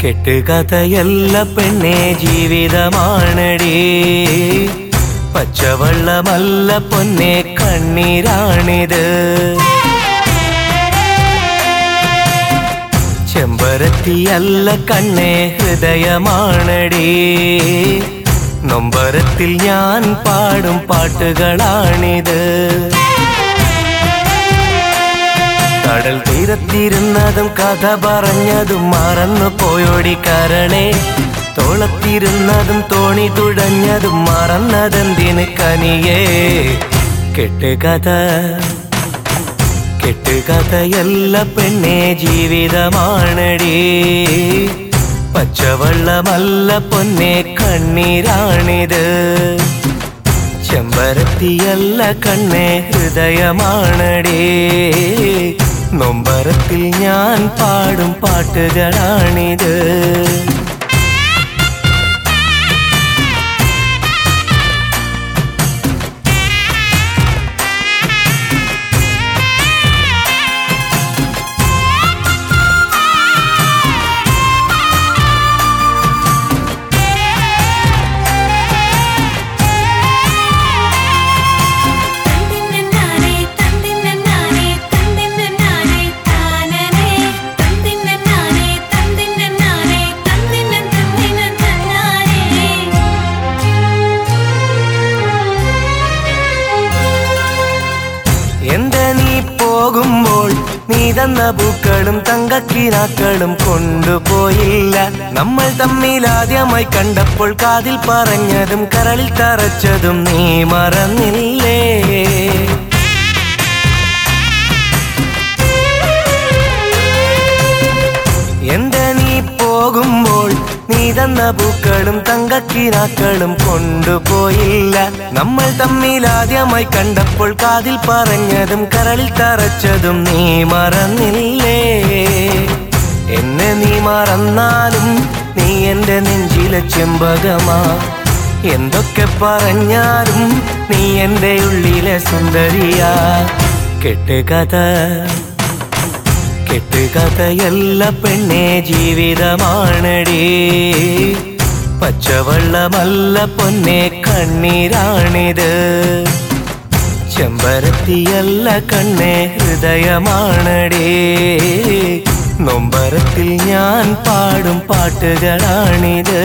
കെട്ടുകഥയല്ല പെണ്ണെ ജീവിതമാണടി പച്ചവെള്ളമല്ല പൊന്നെ കണ്ണീരാണിത് ചെമ്പരത്തിയല്ല കണ്ണേ ഹൃദയമാണടി നൊമ്പരത്തിൽ ഞാൻ പാടും പാട്ടുകളാണിത് കടൽ തീരത്തിരുന്നതും കഥ പറഞ്ഞതും മറന്നു പോയോടി കരളെ തോളത്തിരുന്നതും തോണി തുഴഞ്ഞതും മറന്നതെന്തിന് കനിയേ കെട്ടുകഥ കെട്ടുകഥയല്ല പെണ്ണെ ജീവിതമാണടി പച്ചവെള്ളമല്ല പൊന്നെ കണ്ണീരാണിത് ചെമ്പരത്തിയല്ല കണ്ണേ ഹൃദയമാണടി നൊമ്പരത്തിൽ ഞാൻ പാടും പാട്ടുകളാണിത് തന്തിന്നനാനേ തന്തിന്നനാനേ തന്തിന്നനാനേ താനനേ തന്തിന്നനാനേ തന്തിന്നനാനേ തന്തിന്നൻ തന്തിന്നൻ എന്റെ നീ പോകുമ്പോൾ നീ തന്ന പൂക്കളും തങ്കക്കിനാക്കളും കൊണ്ടുപോയില്ല നമ്മൾ തമ്മിൽ ആദ്യമായി കണ്ടപ്പോൾ കാതിൽ പറഞ്ഞതും കരളിൽ തറച്ചതും നീ മറന്നില്ലേ എന്റെ നീ പോകുമ്പോൾ നീ തന്ന പൂക്കളും തങ്കക്കിനാക്കളും കൊണ്ടുപോയില്ല നമ്മൾ തമ്മിൽ ആദ്യമായി കണ്ടപ്പോൾ കാതിൽ പറഞ്ഞതും കരളിൽ തറച്ചതും നീ മറന്നില്ലേ എന്നെ നീ മറന്നാലും നീ എന്റെ നെഞ്ചിലെ ചെമ്പകമാ എന്തൊക്കെ പറഞ്ഞാലും നീ എന്റെ ഉള്ളിലെ സുന്ദരിയാ കെട്ടുകഥ കെട്ടുകഥയല്ല പെണ്ണെ ജീവിതമാണടി പച്ചവെള്ളമല്ല പൊന്നെ കണ്ണീരാണിത് ചെമ്പരത്തിയല്ല കണ്ണേ ഹൃദയമാണടി നൊമ്പരത്തിൽ ഞാൻ പാടും പാട്ടുകളാണിത്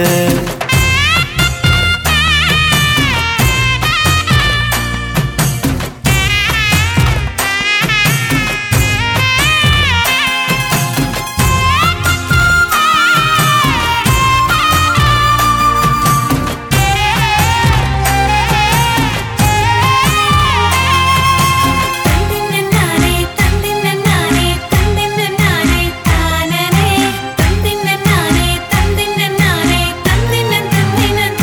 തന്തിന്നനാനേ തന്തിന്നനാനേ തന്തിന്നനാനേ താനനേ തന്തിന്നനാനേ തന്തിന്നനാനേ തന്തിന്നൻ തന്തിന്നൻ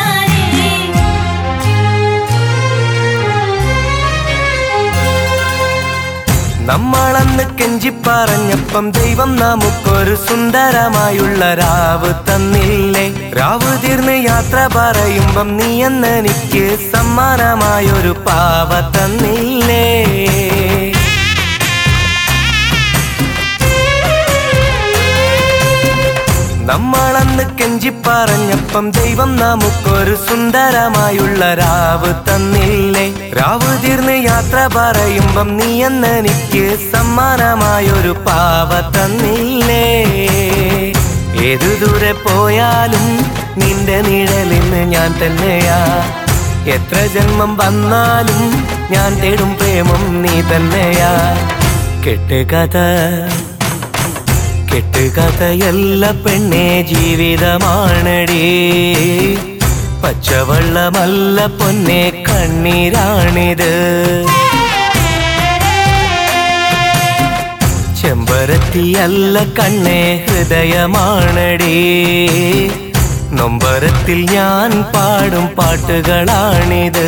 നമ്മളന്ന് കെഞ്ചി പറഞ്ഞപ്പം ദൈവം നമുക്കൊരു സുന്ദരമായുള്ള രാവ് തന്നില്ലേ രാവ് തീർന്ന് യാത്ര പറയുമ്പം നീ എന്നെനിക്ക് സമ്മാനമായൊരു പാവ തന്നില്ലേ നമ്മളന്ന് കെഞ്ചി പറഞ്ഞപ്പം ദൈവം നമുക്കൊരു സുന്ദരമായുള്ള രാവ് തന്നില്ലേ രാവ് തീർന്ന് യാത്ര പറയുമ്പം നീ എന്നെനിക്ക് സമ്മാനമായൊരു പാവ തന്നില്ലേ ഏതു ദൂരെ പോയാലും നിന്റെ നിഴലിന്ന് ഞാൻ തന്നെയാ എത്ര ജന്മം വന്നാലും ഞാൻ തേടും പ്രേമം നീ തന്നെയാ കെട്ടുകഥ കെട്ടുകഥയല്ല പെണ്ണെ ജീവിതമാണടി പച്ചവെള്ളമല്ല പൊന്നെ കണ്ണീരാണിത് ചെമ്പരത്തിയല്ല കണ്ണേ ഹൃദയമാണടി നൊമ്പരത്തിൽ ഞാൻ പാടും പാട്ടുകളാണിത്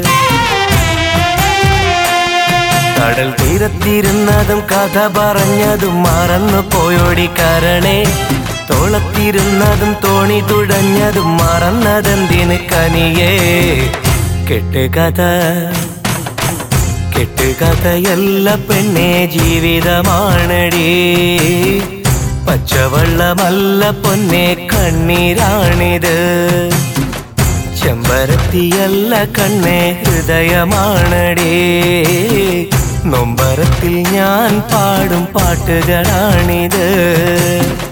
കടൽ തീരത്തിരുന്നതും കഥ പറഞ്ഞതും മറന്നു പോയോടി കരളെ തോളത്തിരുന്നതും തോണി തുഴഞ്ഞതും മറന്നതെന്തിന് കനിയേ കെട്ടുകഥ കെട്ടുകഥയല്ല പെണ്ണെ ജീവിതമാണടി പച്ചവെള്ളമല്ല പൊന്നെ കണ്ണീരാണിത് ചെമ്പരത്തിയല്ല കണ്ണേ ഹൃദയമാണടേ നൊമ്പരത്തിൽ ഞാൻ പാടും പാട്ടുകളാണിത്